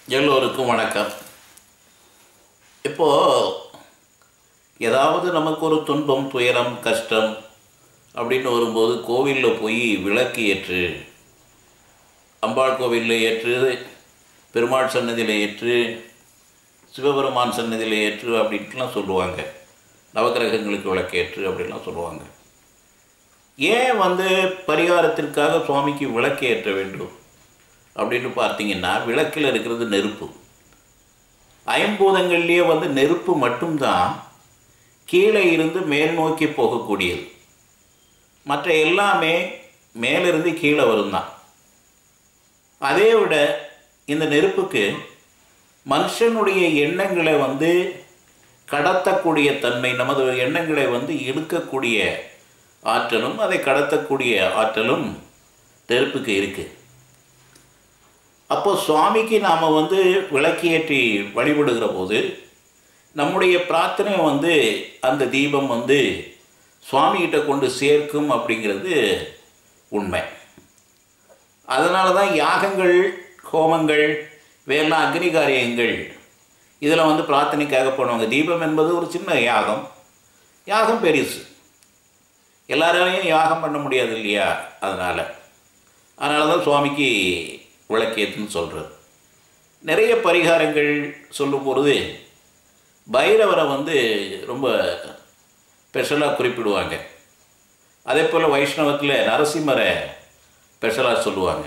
எல்லோருக்கும் வணக்கம் இப்போது ஏதாவது நமக்கு ஒரு துன்பம் துயரம் கஷ்டம் அப்படின்னு வரும்போது கோவிலில் போய் விளக்கு ஏற்று அம்பாள் கோவிலில் ஏற்று பெருமாள் சன்னதியில் ஏற்று சிவபெருமான் சன்னதியில் ஏற்று அப்படின்ட்டுலாம் சொல்லுவாங்க நவக்கிரகங்களுக்கு விளக்கேற்று அப்படின்லாம் சொல்லுவாங்க ஏன் வந்து பரிகாரத்திற்காக சுவாமிக்கு விளக்கு ஏற்ற வேண்டும் அப்படின்னு பார்த்தீங்கன்னா விளக்கில் இருக்கிறது நெருப்பு ஐம்பூதங்கள்லேயே வந்து நெருப்பு மட்டும்தான் கீழே இருந்து மேல் நோக்கி போகக்கூடியது மற்ற எல்லாமே மேலிருந்து கீழே வரும் தான் அதே விட இந்த நெருப்புக்கு மனுஷனுடைய எண்ணங்களை வந்து கடத்தக்கூடிய தன்மை நமது எண்ணங்களை வந்து இழுக்கக்கூடிய ஆற்றலும் அதை கடத்தக்கூடிய ஆற்றலும் நெருப்புக்கு இருக்குது அப்போ சுவாமிக்கு நாம் வந்து விளக்கேற்றி வழிபடுகிற போது நம்முடைய பிரார்த்தனை வந்து அந்த தீபம் வந்து சுவாமிகிட்ட கொண்டு சேர்க்கும் அப்படிங்கிறது உண்மை அதனால தான் யாகங்கள் ஹோமங்கள் வேலாம் அக்னி காரியங்கள் இதில் வந்து பிரார்த்தனைக்காக பண்ணுவாங்க தீபம் என்பது ஒரு சின்ன யாகம் யாகம் பெருசு எல்லாராலையும் யாகம் பண்ண முடியாது இல்லையா அதனால் அதனால தான் சுவாமிக்கு விளக்கேற்றுன்னு சொல்கிறது நிறைய பரிகாரங்கள் சொல்லும் பொழுது பைரவரை வந்து ரொம்ப ஸ்பெஷலாக குறிப்பிடுவாங்க அதே போல் வைஷ்ணவத்தில் நரசிம்மரை ஸ்பெஷலாக சொல்லுவாங்க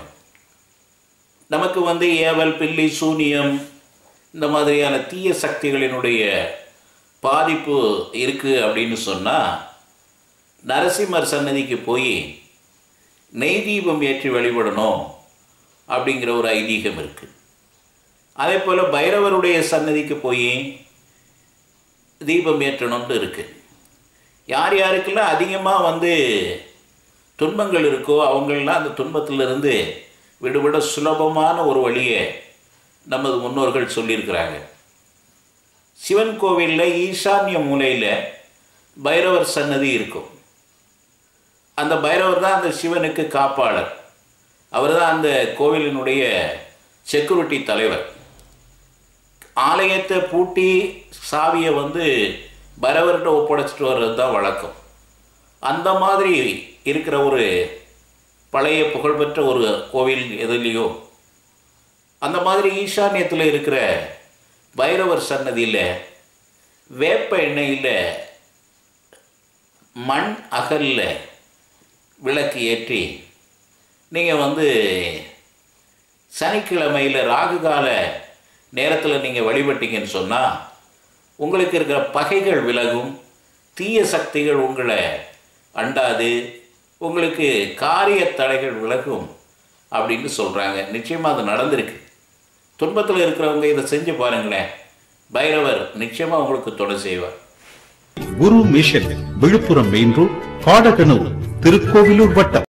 நமக்கு வந்து ஏவல் பில்லி சூனியம் இந்த மாதிரியான தீய சக்திகளினுடைய பாதிப்பு இருக்குது அப்படின்னு சொன்னால் நரசிம்மர் சன்னதிக்கு போய் நெய் தீபம் ஏற்றி வழிபடணும் அப்படிங்கிற ஒரு ஐதீகம் இருக்குது அதே போல் பைரவருடைய சன்னதிக்கு போய் தீபம் ஏற்றணும்னு இருக்குது யார் யாருக்கெல்லாம் அதிகமாக வந்து துன்பங்கள் இருக்கோ அவங்களெலாம் அந்த துன்பத்திலிருந்து விடுபட சுலபமான ஒரு வழியை நமது முன்னோர்கள் சொல்லியிருக்கிறாங்க சிவன் கோவிலில் ஈசான்ய மூலையில் பைரவர் சன்னதி இருக்கும் அந்த பைரவர் தான் அந்த சிவனுக்கு காப்பாளர் அவர் தான் அந்த கோவிலினுடைய செக்யூரிட்டி தலைவர் ஆலயத்தை பூட்டி சாவியை வந்து பைரவர்கிட்ட ஒப்படைச்சிட்டு வர்றது தான் வழக்கம் அந்த மாதிரி இருக்கிற ஒரு பழைய புகழ்பெற்ற ஒரு கோவில் எதுலேயோ அந்த மாதிரி ஈசான்யத்தில் இருக்கிற பைரவர் சன்னதியில் வேப்ப எண்ணெயில் மண் அகலில் விளக்கு ஏற்றி நீங்கள் வந்து சனிக்கிழமையில் ராகு கால நேரத்தில் நீங்கள் வழிபட்டீங்கன்னு சொன்னால் உங்களுக்கு இருக்கிற பகைகள் விலகும் தீய சக்திகள் உங்களை அண்டாது உங்களுக்கு காரிய தடைகள் விலகும் அப்படின்னு சொல்கிறாங்க நிச்சயமாக அது நடந்திருக்கு துன்பத்தில் இருக்கிறவங்க இதை செஞ்சு பாருங்களேன் பைரவர் நிச்சயமாக உங்களுக்கு துணை செய்வார் Guru mission Villupuram main road Kadaganur Tirukkovilur வட்டம்